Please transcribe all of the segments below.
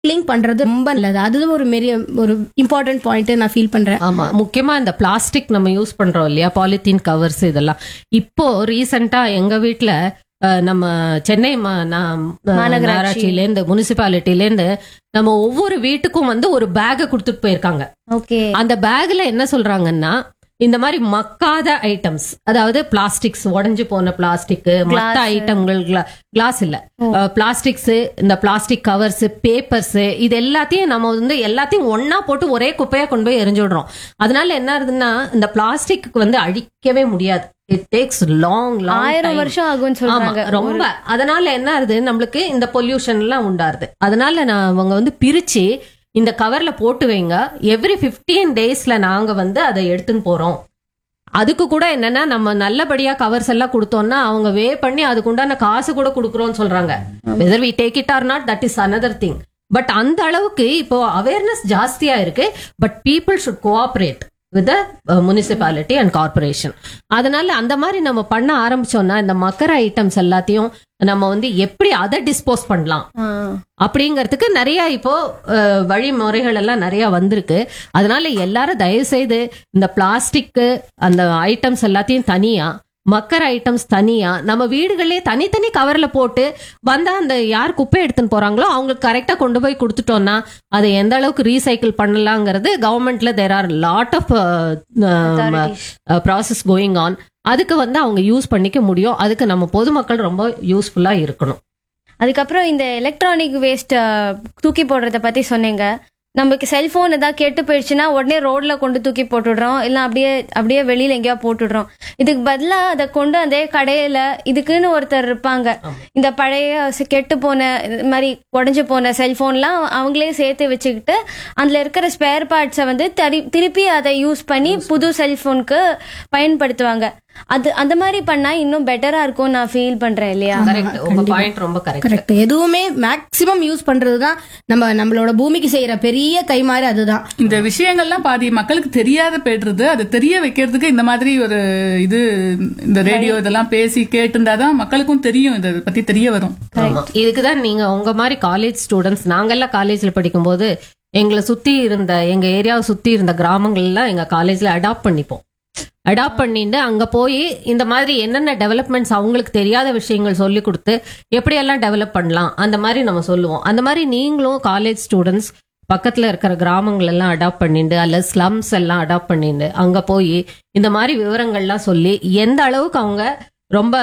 Recycling பண்றது ரொம்ப நல்லது அதுவும் ஒரு பெரிய ஒரு இம்பார்ட்டன்ட் பாயிண்ட் நான் ஃபீல் பண்றேன் ஆமா முக்கியமா இந்த பிளாஸ்டிக் நம்ம யூஸ் பண்றோம் இல்லையா பாலித்தீன் கவர்ஸ் இதெல்லாம் இப்போ ரீசெண்டா எங்க வீட்ல அஹ், நம்ம சென்னை மா- நா- மாநகராட்சி. நகராட்சியில இருந்து முனிசிபாலிட்டில இருந்து நம்ம ஒவ்வொரு வீட்டுக்கும் வந்து ஒரு பேக்கை கொடுத்துட்டு போயிருக்காங்க ஓகே அந்த பேக்ல என்ன சொல்றாங்கன்னா இந்த மாதிரி மக்காத ஐட்டம்ஸ் அதாவது பிளாஸ்டிக்ஸ் உடைஞ்சு போன பிளாஸ்டிக் மத்த ஐட்டங்கள் கிளாஸ் இல்ல பிளாஸ்டிக்ஸ் இந்த பிளாஸ்டிக் கவர்ஸ் பேப்பர்ஸ் இது எல்லாத்தையும் நம்ம வந்து எல்லாத்தையும் ஒண்ணா போட்டு ஒரே குப்பையா கொண்டு போய் எரிஞ்சு விடுறோம் அதனால என்ன ஆகுதுன்னா இந்த பிளாஸ்டிக் வந்து அழிக்கவே முடியாது இட் டேக்ஸ் லாங் லாங் ஆயிரம் வருஷம் ஆகும்னு ஆமா சொல்றாங்க ரொம்ப அதனால என்ன ஆகுது நம்மளுக்கு இந்த பொல்யூஷன் எல்லாம் உண்டாருது அதனால நான் அவங்க வந்து பிரிச்சு இந்த கவர்ல போட்டு வைங்க எவ்ரி 15 டேஸ்ல நாங்க வந்து அதை எடுத்துன்னு போறோம் அதுக்கு கூட என்னன்னா நம்ம நல்லபடியா கவர்ஸ் எல்லாம் கொடுத்தோம்னா அவங்க வே பண்ணி அதுக்கு உண்டான காசு கூட கொடுக்குறோம்னு சொல்றாங்க whether we take it or not that is another thing but அந்த அளவுக்கு இப்போ அவேர்னஸ் ஜாஸ்தியா இருக்கு but people should cooperate with municipality and corporation அதனால அந்த மாதிரி நம்ம பண்ண ஆரம்பிச்சோம்னா இந்த மக்கர ஐட்டம்ஸ் எல்லாத்தையும் நம்ம வந்து எப்படி அதை டிஸ்போஸ் பண்ணலாம் ஆ. அப்படிங்கறதுக்கு நிறைய இப்போ அஹ், வழிமுறைகள் எல்லாம் நிறைய வந்திருக்கு அதனால எல்லாரும் தயவு செய்து இந்த பிளாஸ்டிக் அந்த ஐட்டம்ஸ் எல்லாத்தையும் தனியா மக்கர் ஐட்டம்ஸ் தனியா நம்ம வீடுகளே தனித்தனி கவர்ல போட்டு வந்தா அந்த யார் குப்பை எடுத்துன்னு போறாங்களோ அவங்களுக்கு கரெக்டா கொண்டு போய் கொடுத்துட்டோம்னா அதை எந்த அளவுக்கு ரீசைக்கிள் பண்ணலாங்கிறது கவர்மெண்ட்ல there are lot of Authorities. Process going on அதுக்கு வந்து அவங்க யூஸ் பண்ணிக்க முடியும் அதுக்கு நம்ம பொதுமக்கள் ரொம்ப யூஸ்ஃபுல்லா இருக்கணும் அதுக்கப்புறம் இந்த எலக்ட்ரானிக் வேஸ்ட் தூக்கி போடுறத பத்தி சொன்னீங்க நமக்கு செல்போன் ஏதாவது கெட்டு போயிடுச்சுன்னா உடனே ரோட்ல கொண்டு தூக்கி போட்டுடுறோம் இல்ல அப்படியே அப்படியே வெளியில எங்கேயா போட்டுடுறோம் இதுக்கு பதிலா அதை கொண்டு அதே கடையில இதுக்குன்னு ஒருத்தர் இருப்பாங்க இந்த பழைய சி- கெட்டு போன இது மாதிரி உடஞ்சு போன செல்போன்லாம் அவங்களே சேர்த்து வச்சுக்கிட்டு அதுல இருக்கிற ஸ்பேர் பார்ட்ஸை வந்து தரி- திருப்பி அதை யூஸ் பண்ணி புது செல்போனுக்கு பயன்படுத்துவாங்க அது அந்த மாதிரி பண்ணா இன்னும் பெட்டரா இருக்கும் நான் ஃபீல் பண்றேன் இல்லையா கரெக்ட் உங்க பாயிண்ட் ரொம்ப கரெக்ட் கரெக்ட் எதுவுமே மேக்சிமம் யூஸ் பண்றதுதான் நம்ம நம்மளோட பூமிக்கு செய்யற பெரிய கைமாறு அதுதான் இந்த விஷயங்கள்லாம் பாதி மக்களுக்கு தெரியாத போயிடுறது அது தெரிய வைக்கிறதுக்கு இந்த மாதிரி ஒரு இது இந்த ரேடியோ இதெல்லாம் பேசி கேட்டுருந்தாதான் மக்களுக்கும் தெரியும் இதை பத்தி தெரிய வரும் ஆமா. இதுக்குதான் நீங்க உங்க மாதிரி காலேஜ் ஸ்டூடெண்ட்ஸ் நாங்கெல்லாம் காலேஜ்ல படிக்கும்போது எங்களை சுத்தி இருந்த எங்க ஏரியாவை சுத்தி இருந்த கிராமங்கள்லாம் எங்க காலேஜ்ல அடாப்ட் பண்ணிப்போம் அடாப்ட் பண்ணிட்டு அங்க போய் இந்த மாதிரி என்னென்ன டெவலப்மெண்ட்ஸ் அவங்களுக்கு தெரியாத விஷயங்கள் சொல்லி கொடுத்து எப்படியெல்லாம் டெவலப் பண்ணலாம் அந்த மாதிரி நம்ம சொல்லுவோம் அந்த மாதிரி நீங்களும் காலேஜ் ஸ்டூடெண்ட்ஸ் பக்கத்துல இருக்கிற கிராமங்கள் எல்லாம் அடாப்ட் பண்ணிட்டு அல்ல ஸ்லம்ஸ் எல்லாம் அடாப்ட் பண்ணிட்டு அங்க போய் இந்த மாதிரி விவரங்கள்லாம் சொல்லி எந்த அளவுக்கு அவங்க ரொம்ப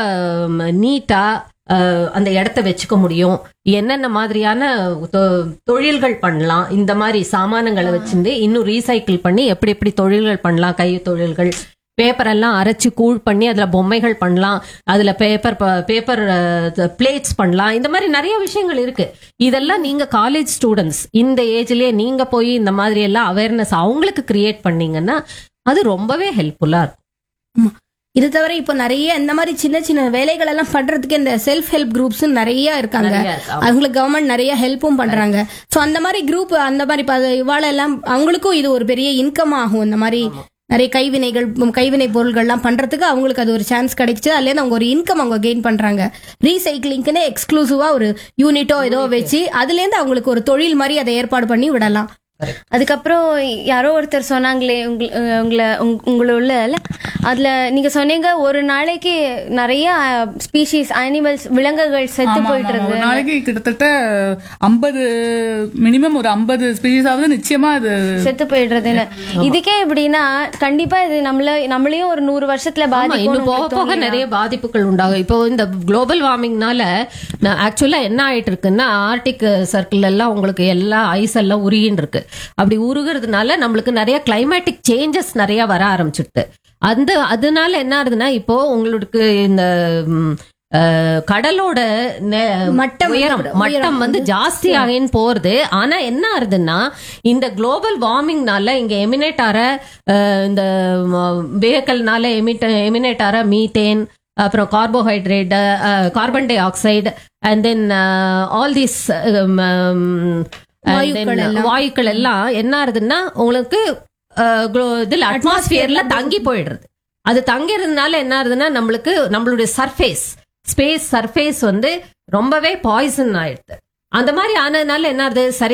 நீட்டா அந்த இடத்த வச்சுக்க முடியும் என்னென்ன மாதிரியான தொ- தொழில்கள் பண்ணலாம் இந்த மாதிரி சாமானங்களை வச்சிருந்து இன்னும் ரீசைக்கிள் பண்ணி எப்படி எப்படி தொழில்கள் பண்ணலாம் கை தொழில்கள் பேப்பர் எல்லாம் அரைச்சு கூழ் பண்ணி அதுல பொம்மைகள் பண்ணலாம் அதுல பேப்பர் பேப்பர் பிளேட்ஸ் பண்ணலாம் இந்த மாதிரி நிறைய விஷயங்கள் இருக்கு இதெல்லாம் நீங்க காலேஜ் ஸ்டூடெண்ட்ஸ் இந்த ஏஜ்லயே நீங்க போய் இந்த மாதிரி எல்லாம் அவேர்னஸ் அவங்களுக்கு கிரியேட் பண்ணீங்கன்னா அது ரொம்பவே ஹெல்ப்ஃபுல்லா இருக்கும் இது தவிர இப்போ நிறைய இந்த மாதிரி சின்ன சின்ன வேலைகள் எல்லாம் பண்றதுக்கு இந்த செல்ஃப் ஹெல்ப் குரூப்ஸ் நிறைய இருக்காங்க நிறைய இருக்கு. ஆமா. அவங்களுக்கு கவர்மெண்ட் நிறைய ஹெல்ப்பும் பண்றாங்க சோ அந்த மாதிரி குரூப் அந்த மாதிரி ப- இவாள எல்லாம் அவங்களுக்கும் இது ஒரு பெரிய இன்கம் ஆகும் இந்த மாதிரி நிறைய கைவினைகள் உம், கைவினை பொருள்கள்லாம் பண்றதுக்கு அவங்களுக்கு அது ஒரு சான்ஸ் கிடைச்சு அதுல இருந்து அவங்க ஒரு இன்கம் அவங்க கெயின் பண்றாங்க ரீசைக்ளிங்க்குன்னு எக்ஸ்க்ளூசிவா ஒரு யூனிட்டோ ஏதோ வச்சு அதுல இருந்து அவங்களுக்கு ஒரு தொழில் மாதிரி அதை ஏற்பாடு பண்ணி விடலாம் அதுக்கப்புறம் யாரோ ஒருத்தர் சொன்னாங்களே உங்கள- அஹ் உங்களை உங்க- உங்களுள்ள அதுல நீங்க சொன்னீங்க ஒரு நாளைக்கு நிறைய ஸ்பீஷீஸ் அனிமல்ஸ் விலங்குகள் செத்து ஆமா, போயிட்டு ஆமா. ஒரு இருக்கு நாளைக்கு கிட்டத்தட்ட ஐம்பது மினிமம் ஒரு ஐம்பது ஸ்பீஷீஸ் ஆகுது நிச்சயமா அது செத்து போயிடுறதுன்னு இதுக்கே எப்படின்னா கண்டிப்பா இது நம்மள நம்மளையும் ஒரு நூறு வருஷத்துல ஆமா, இன்னும் போக பாதிக்கும் போக நிறைய பாதிப்புகள் உண்டாகும் இப்போ இந்த குளோபல் வார்மிங்னால ஆக்சுவலா என்ன ஆயிட்டு இருக்குன்னா ஆர்டிக் சர்க்கிள் எல்லாம் உங்களுக்கு எல்லா ஐஸ் எல்லாம் உருகின்னு இருக்கு அப்படி உருகிறதுனால நம்மளுக்கு நிறைய கிளைமேட்டிக் சேஞ்சஸ் நிறைய வர ஆரம்பிச்சிடுது அந்த அதனால என்ன ஆகுதுன்னா இப்போ உங்களுக்கு இந்த ம், அஹ், கடலோட நெ- மட்டம் உயரம் உயரம் மட்டம் வந்து ஜாஸ்தி ஆகின்னு போறது ஆனா என்ன ஆகுதுன்னா இந்த குளோபல் வார்மிங்னால இங்க எமினேட் ஆற அஹ், இந்த வெஹிக்கல்னால எமிட் எமினேட் ஆற மீத்தேன் அப்புறம் carbohydrate carbon dioxide and then all these வாயுக்கள் எல்லாம். வாயுக்கள் எல்லாம் என்ன ஆகுதுன்னா உங்களுக்கு அஹ், glo- இதுல அட்மாஸ்பியர்ல தங்கி போயிடுறது அது தங்கிறதுனால என்ன ஆகுதுன்னா நம்மளுக்கு நம்மளுடைய சர்ஃபேஸ் ஸ்பேஸ் சர்ஃபேஸ் வந்து ரொம்பவே பாய்சன் ஆயிடுது அந்த மாதிரி ஆனதுனால என்ன ஆகுது சரி